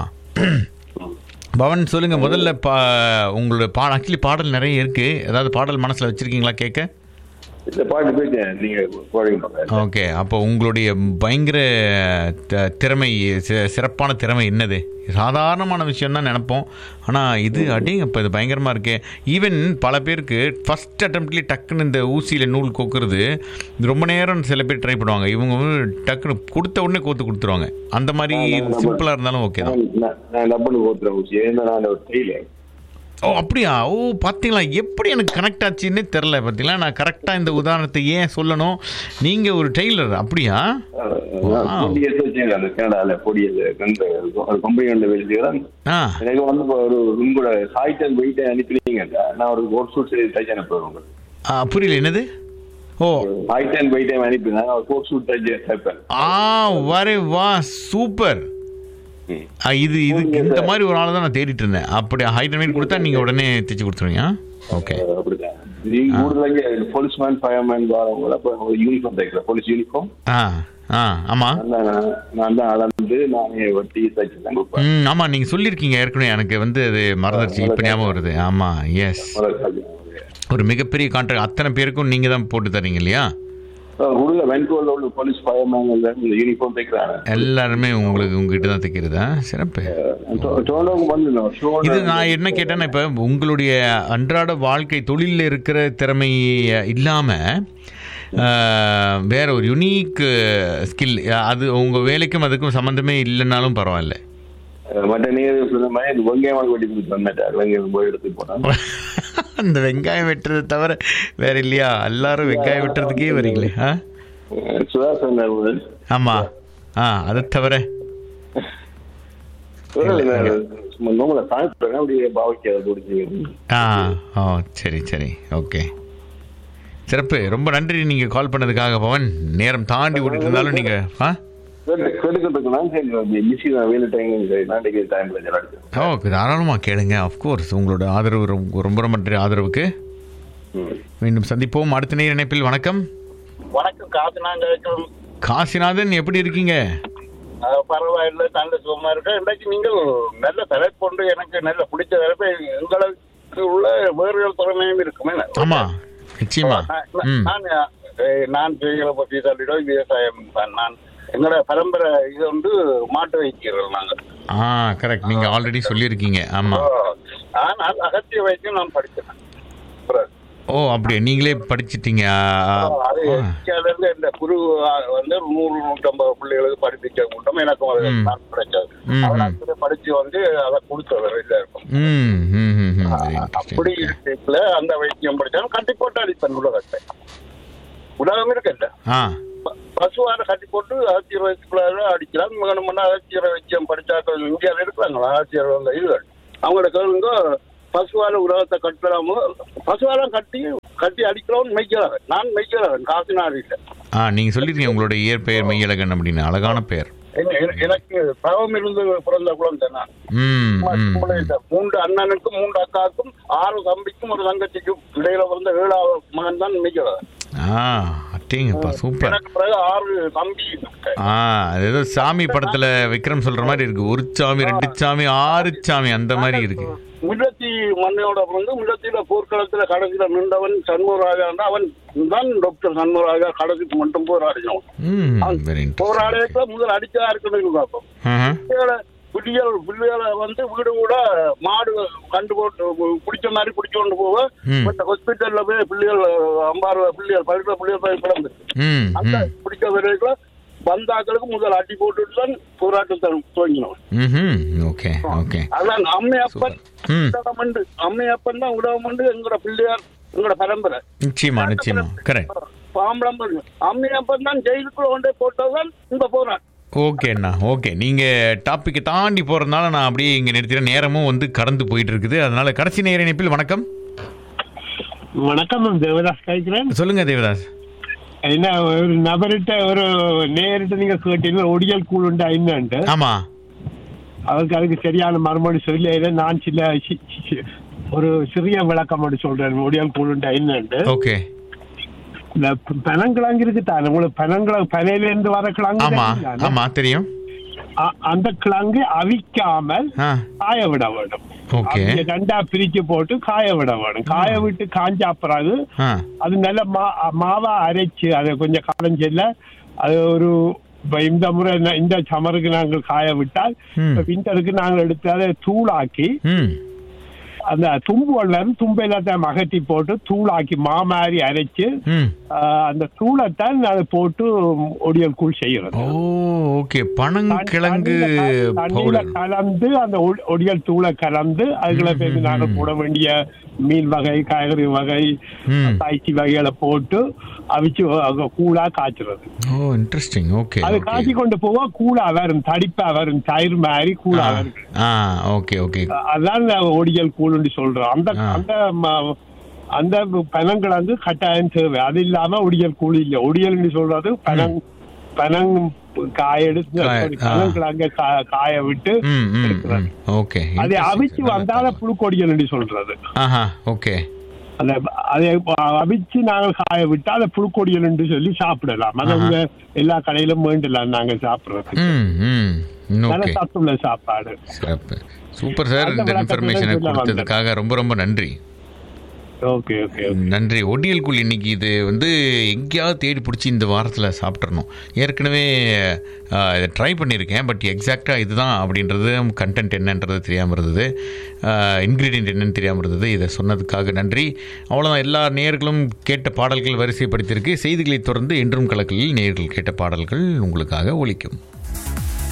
பவன் சொல்லுங்க முதல்ல பா உங்களோட பா ஆக்சுவலி பாடல் நிறைய இருக்கு ஏதாவது பாடல் மனசுல வச்சிருக்கீங்களா கேட்க இந்த பாட்டு போயிட்டேன் நீங்க போடுங்க ஓகே அப்போ உங்களுடைய பயங்கர த- திறமை சி- சிறப்பான திறமை என்னது சாதாரணமான விஷயம் தான் நினைப்போம் ஆனால் இது அடிங்க இப்போ இது பயங்கரமாக இருக்கு ஈவன் பல பேருக்கு ஃபஸ்ட் அட்டம்ப்ட்லேயே டக்குன்னு இந்த ஊசியில் நூல் கோக்குறது இது ரொம்ப நேரம் சில பேர் ட்ரை பண்ணுவாங்க இவங்க வந்து டக்குன்னு கொடுத்த உடனே கோத்து கொடுத்துருவாங்க அந்த மாதிரி சிம்பிளாக இருந்தாலும் ஓகே தான் நான் டப்புன்னு போத்துறேன் ஊசி ஏன்னா நான் ஒரு தெரியல ஓ அப்படியா ஓ பார்த்தீங்களா எப்படி எனக்கு கனெக்ட் ஆச்சுன்னே தெரில பார்த்தீங்களா நான் கரெக்டாக இந்த உதாரணத்தை ஏன் சொல்லணும் நீங்கள் ஒரு டெய்லர் அப்படியா பொடியஸ் வச்சுங்க அந்த கனடால பொடியஸ் அந்த ஒரு கம்பெனி ஒன்று வெளிச்சுக்கிறேன் ஆ எனக்கு வந்து இப்போ ஒரு உங்களோட ஹைட் அண்ட் வெயிட் அனுப்பினீங்க நான் ஒரு கோட் சூட் தைச்சு அனுப்புவேன் உங்களுக்கு ஆ, புரியல என்னது ஓ ஹைட் அண்ட் வெயிட் அனுப்பி நான் ஒரு கோட் சூட் தைச்சு தைப்பேன் ஆ வரே வா சூப்பர் ஆ, இது இது இந்த மாதிரி ஒரு ஆளை தான் நான் தேடிட்டு இருந்தேன் அப்படி ஹைட் அண்ட் கொடுத்தா நீங்கள் உடனே தைச்சு கொடுத்துருவீங்க ஓகே அப்படிதான் நீங்க கூடுதலாக போலீஸ்மேன் ஃபயர்மேன் வரவங்கள அப்போ ஒரு யூனிஃபார்ம் தைக்கிறேன் போலீஸ் யூனிஃபார்ம் ஆ ஆ ஆமாம் நான் தான் நான் தான் அளந்து நானே வெட்டி தைச்சு தான் கொடுப்பேன் ம் ஆமாம் நீங்கள் சொல்லியிருக்கீங்க ஏற்கனவே எனக்கு வந்து அது மறந்துடுச்சு இப்போ ஞாபகம் வருது ஆமாம் எஸ் ஒரு மிகப்பெரிய கான்ட்ராக்ட் அத்தனை பேருக்கும் நீங்கள் தான் போட்டு தரீங்க இல்லையா உள்ள வென்கோல உள்ள போலீஸ் ஃபயர்மேன் இந்த யூனிஃபார்ம் தைக்கிறாங்க எல்லாருமே உங்களுக்கு உங்ககிட்ட தான் தைக்கிறதா சிறப்பு டோனோக்கு வந்து ஷோ இது நான் என்ன கேட்டேன்னா இப்போ உங்களுடைய அன்றாட வாழ்க்கை தொழிலில் இருக்கிற திறமை இல்லாமல் வேற ஒரு யுனீக் ஸ்கில் அது உங்கள் வேலைக்கும் அதுக்கும் சம்மந்தமே இல்லைன்னாலும் பரவாயில்ல மற்ற நேரம் சொன்ன மாதிரி இந்த வெங்காயம் வெட்டி கொடுத்து வந்துட்டார் வெங்காயம் போய் எடுத்து போனான் அந்த வெங்காயம் வெட்டுறதை தவிர வேற இல்லையா எல்லாரும் வெங்காயம் வெட்டுறதுக்கே வரீங்களே ஆ சுதா சொன்னார் முதல் ஆமாம் ஆ அதை தவிர நோமல சாப்பிட்றேன் அப்படியே பாவைக்கு அதை பிடிச்சி ஆ ஓ சரி சரி ஓகே சிறப்பு ரொம்ப நன்றி நீங்கள் கால் பண்ணதுக்காக பவன் நேரம் தாண்டி ஓடிட்டு இருந்தாலும் நீங்கள் ஆ கேட்டுக்கிறதுக்கு நான் சரி பிஸி தான் வேலை டைம் நான் டிகிரி டைம்ல ஜலாடுச்சு ஓ தாராளமாக கேளுங்க அஃப்கோர்ஸ் உங்களோட ஆதரவு ரொம்ப ரொம்ப ரொம்ப நன்றி ஆதரவுக்கு மீண்டும் சந்திப்போம் அடுத்த நேர இணைப்பில் வணக்கம் வணக்கம் காசு நாங்க இருக்கிறோம் காசிநாதன் எப்படி இருக்கீங்க அஹ் பரவாயில்லை நல்ல சுகமா இருக்கு இன்றைக்கு நீங்கள் நல்ல தலைப்பு கொண்டு எனக்கு நல்ல பிடிச்ச தலைப்பு எங்களுக்கு உள்ள வேறு திறமையும் இருக்குமே ஆமா நிச்சயமா நான் ம் நான், அஹ், நான் செய்கிற பற்றி சொல்லிடும் விவசாயம் தான் நான் எங்களோட பரம்பரை இது வந்து மாட்டு வைக்கிறோம் நாங்க ஆ கரெக்ட் நீங்கள் ஆல்ரெடி சொல்லியிருக்கீங்க ஆமாம் ஆனால் அகத்திய வைத்தியம் நான் படிச்சேன் ஓ அப்படியே நீங்களே படிச்சிட்டீங்க ஆ, அது ஆ. இந்தியால இருந்து இந்த குரு அஹ், வந்து ஒரு நூறு நூற்றம்பது பிள்ளைகளுக்கு படிப்பிக்க கூட்டம் எனக்கும் அது ம். நான் கிடைச்சது ம், அவன் ம். அப்படி படிச்சு வந்து அதை கொடுத்தவர் இதா இருக்கும் ம் ம் ம் ம் very அப்படி இருக்கல அந்த வைத்தியம் படிச்சாலும் கட்டி போட்டு அடிப்பேன் உலகத்தை உலகம் இருக்குல்ல ஆ ப- பசுவார கட்டி போட்டு ஆட்சியர் வயசுக்குள்ள அடிக்கலாம் வேணும்னா ஆட்சியர் வைத்தியம் படிச்சாக்கள் இந்தியாவில் இருக்கிறாங்களா ஆட்சியர் வந்த இதுகள் அவங்களோட கேளுங்க பசுவால உலகத்தை கட்டலாமோ பசுவாலம் கட்டி கட்டி அடிக்கிறோம் மெய்க்கிறாங்க நான் மெய்க்கிறாங்க காசு நாடு இல்லை ஆ நீங்கள் சொல்லியிருக்கீங்க உங்களோட இயற்பெயர் மெய்யழகன் அப்படின்னு அழகான பெயர் என்ன- என- எனக்கு தவம் இருந்து பிறந்த குழந்தை நான் ம் ம் மூளை இல்லை. மூன்று அண்ணனுக்கும் மூன்று அக்காவுக்கும் ஆறு தம்பிக்கும் ஒரு தங்கச்சிக்கும் இடையில பிறந்த ஏழாவது மகன் தான் நினைக்கிறார் ஆ அட்டேங்கப்பா சூப்பர் எனக்கு பிறகு ஆறு தம்பி இருக்கு. ஆ அது ஏதோ சாமி படத்துல விக்ரம் சொல்ற மாதிரி இருக்கு ஒரு சாமி ரெண்டு சாமி ஆறு சாமி அந்த மாதிரி இருக்கு முல்லத்தி மண்ணையோட வந்து முல்லத்தில போர்க்களத்துல கடைசியில நின்றவன் சண்முகராஜா அவன் தான் டாக்டர் சண்முகராஜா கடைசிக்கு மட்டும் போராடினவன் ம் வெரி போராடத்துல முதல் அடிச்சா இருக்குன்னு பார்ப்போம் பிள்ளைகளை பிள்ளைகள் பிள்ளைகளை வந்து வீடு கூட மாடு கண்டு போட்டு பிடிச்ச மாதிரி பிடிச்சு கொண்டு போவ ம். மற்ற ஹாஸ்பிட்டல்ல போய் பிள்ளைகள் அம்பாறு பிள்ளைகள் பழுத்த பிள்ளைகள் போய் கிடந்து ம் அந்த ம் பிடிக்க வரைக்கும் வந்தாக்களுக்கு முதல் அடி போட்டுட்டு தான் போராட்டத்தை துவங்கினோம் ம் ஓகே ஓகே அதான் அம்மையப்பன் ம் உடவமண்டு அம்மையப்பன் தான் உடவமண்டு எங்களோட பிள்ளையார் எங்களோட பரம்பரை நிச்சயமா நிச்சயமா கரெக்ட் பாம்பளம் அம்மியப்பன் தான் ஜெயிலுக்குள்ள கொண்டே போட்டவன் இங்க போறான் ஓகே அண்ணா ஓகே நீங்கள் டாப்பிக்கை தாண்டி போகிறதுனால நான் அப்படியே இங்கே நிறுத்தின நேரமும் வந்து கடந்து போயிட்டு இருக்குது அதனால கடைசி நேர இணைப்பில் வணக்கம் வணக்கம் நான் தேவதாஸ் கேட்கிறேன் சொல்லுங்க தேவதாஸ் என்ன ஒரு நபர்கிட்ட ஒரு நேரிட்ட நீங்க கேட்டீங்க ஒடியல் கூழ் உண்டா என்னன்ட்டு ஆமாம் அவருக்கு அதுக்கு சரியான மறுமொழி சொல்லல நான் சில சி- சி- ஒரு சிறிய விளக்கம் மட்டும் சொல்றேன் ஒடியல் கூழ் உண்டா என்னன்ட்டு ஓகே இந்த பனங்கிழங்கு இருக்கு தானே உங்களுக்கு பனங்கிழங்கு பனையில இருந்து வர கிழங்கு ஆமாம் தானே? ஆமாம் தெரியும் அ- அந்த கிழங்கு அவிக்காமல் ஆ காய விட வேண்டும் ஓகே அப்படியே ரெண்டா பிரிச்சு போட்டு காய விட வேணும் காய விட்டு காஞ்சா பிறகு ஆ அது நல்ல மா மாவா அரைச்சு அதை கொஞ்சம் காலஞ்செல்ல அது ஒரு இப்ப இந்த முறை ந- இந்த சமருக்கு நாங்கள் காய விட்டால் ம். இப்ப விண்டருக்கு நாங்கள் எடுத்து அதை தூளாக்கி ம் அந்த தும்புல இருந்து தும்பு எல்லாத்தையும் அகட்டி போட்டு தூளாக்கி மா மாதிரி அரைச்சு ம் ஆஹ், அந்த தூளைத்தான் அதை போட்டு ஒடியல் கூழ் செய்யறது ஓ ஓகே பனங்கிழங்கு தண்ணியில க- தண்ணியில பவுடர் கலந்து அந்த ஒ- ஒடியல் தூளை கலந்து அதுக்குள்ள போய் நாங்கள் போட வேண்டிய மீன் வகை காய்கறி வகை ம். காய்ச்சி வகைகளை போட்டு அவிச்சு அங்க கூழா காய்ச்சுறது ஓ இன்ட்ரெஸ்டிங் ஓகே அது ஓகே காய்ச்சி கொண்டு போவா கூழா வரும் தடிப்பா வரும் தயிர் மாதிரி கூழா வரும் ஆ ஓகே ஓகே அதான் நான் ஒடியல் கூழ்னு சொல்றோம் அந்த ஆ. அந்த ம- அந்த பனங்கிழங்கு கட்டாயம் தேவை அது இல்லாம ஒடியல் கூழ் இல்ல ஒடியல்னு சொல்றது பனங் பனங் காய எடுத்து காய, sorry, ஆ. பனங்கிழங்க கா- காய விட்டு ம் ம் எடுக்கிறது. ம் ஓகே அதை அவிச்சு வந்தால புழுக்கொடியல் சொல்றது ஆஹா ஓகே அந்த அதை அவிச்சு நாங்கள் காய விட்டு அதை புழுக்கொடியல் என்று சொல்லி சாப்பிடலாம் அது ஆஹா. உங்க எல்லா கடையிலும் வேண்டலாம் நாங்க சாப்பிடுறது ம் ம் நல்ல ஓகே சத்துள்ள சாப்பாடு சிறப்பு சூப்பர் சார் அந்த இந்த விளக்கத்தை இன்ஃபர்மேஷனை சொல்ல கொடுத்ததுக்காக ரொம்ப ரொம்ப நன்றி ஓகே ஓகே நன்றி ஒடியல் குழி இன்னைக்கு இது வந்து எங்கேயாவது தேடி பிடிச்சி இந்த வாரத்தில் சாப்பிட்றணும் ஏற்கனவே ஆ, இதை ட்ரை பண்ணியிருக்கேன் பட் எக்ஸாக்டாக இதுதான் அப்படின்றது கண்டென்ட் என்னன்றது தெரியாமல் இருந்தது இன்க்ரீடியன்ட் என்னன்னு தெரியாமல் இருந்தது இதை சொன்னதுக்காக நன்றி அவ்வளோதான் எல்லா நேயர்களும் கேட்ட பாடல்கள் வரிசைப்படுத்தியிருக்கு செய்திகளை தொடர்ந்து என்றும் கலக்கலில் நேயர்கள் கேட்ட பாடல்கள் உங்களுக்காக ஒலிக்கும்